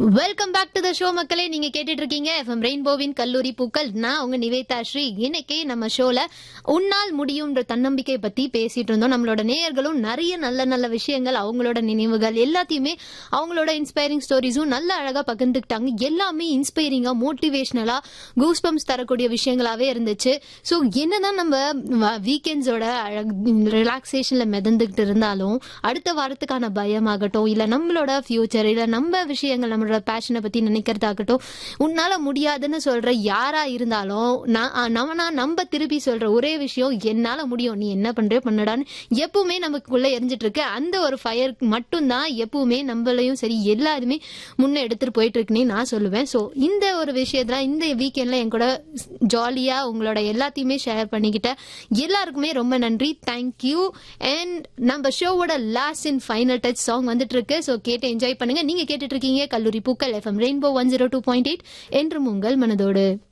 welcome back to the show மக்களே நீங்க கேட்டுட்டு இருக்கீங்க எஃப்எம் ரெயின்போவின் கல்லூரி பூக்கள் நான் உங்க நிவேதா ஸ்ரீ இன்னைக்கு நம்ம ஷோல உன்னால் முடியும்ன்ற தன்னம்பிக்கை பத்தி பேசிட்டு இருந்தோம் நம்மளோட நேயர்களும் நிறைய நல்ல நல்ல விஷயங்கள் அவங்களோட நினைவுகள் எல்லாத்தையுமே அவங்களோட இன்ஸ்பைரிங் ஸ்டோரிஸும் நல்ல அழகா பகிர்ந்துக்கிட்டாங்க எல்லாமே இன்ஸ்பைரிங்கா மோட்டிவேஷனலா கூஸ்பம்ஸ் தரக்கூடிய விஷயங்களாவே இருந்துச்சு ஸோ என்னதான் நம்ம வீக்கெண்ட்ஸோட ரிலாக்ஸேஷன்ல மிதந்துகிட்டு இருந்தாலும் அடுத்த வாரத்துக்கான பயமாகட்டும் இல்ல நம்மளோட ஃபியூச்சர் இல்ல நம்ம விஷயங்கள் நம்மளோட பேஷனை பத்தி நினைக்கிறதாகட்டும் உன்னால முடியாதுன்னு சொல்ற யாரா இருந்தாலும் நான் நம்ம நான் நம்ம திருப்பி சொல்ற ஒரே விஷயம் என்னால முடியும் நீ என்ன பண்ற பண்ணடான்னு எப்பவுமே நமக்குள்ள எரிஞ்சிட்டு இருக்கு அந்த ஒரு ஃபயர் மட்டும்தான் எப்பவுமே நம்மளையும் சரி எல்லாருமே முன்ன எடுத்துட்டு போயிட்டு இருக்குன்னே நான் சொல்லுவேன் ஸோ இந்த ஒரு விஷயத்துல இந்த வீக்கெண்ட்ல என் கூட ஜாலியா உங்களோட எல்லாத்தையுமே ஷேர் பண்ணிக்கிட்ட எல்லாருக்குமே ரொம்ப நன்றி தேங்க்யூ அண்ட் நம்ம ஷோவோட last and final touch song வந்துட்டு இருக்கு ஸோ கேட்டு என்ஜாய் பண்ணுங்க நீங்க கேட்டுட்டு இருக்கீங்க கல்லூரி பூக்கள் FM rainbow one zero two point eight என்றும் உங்கள் மனதோடு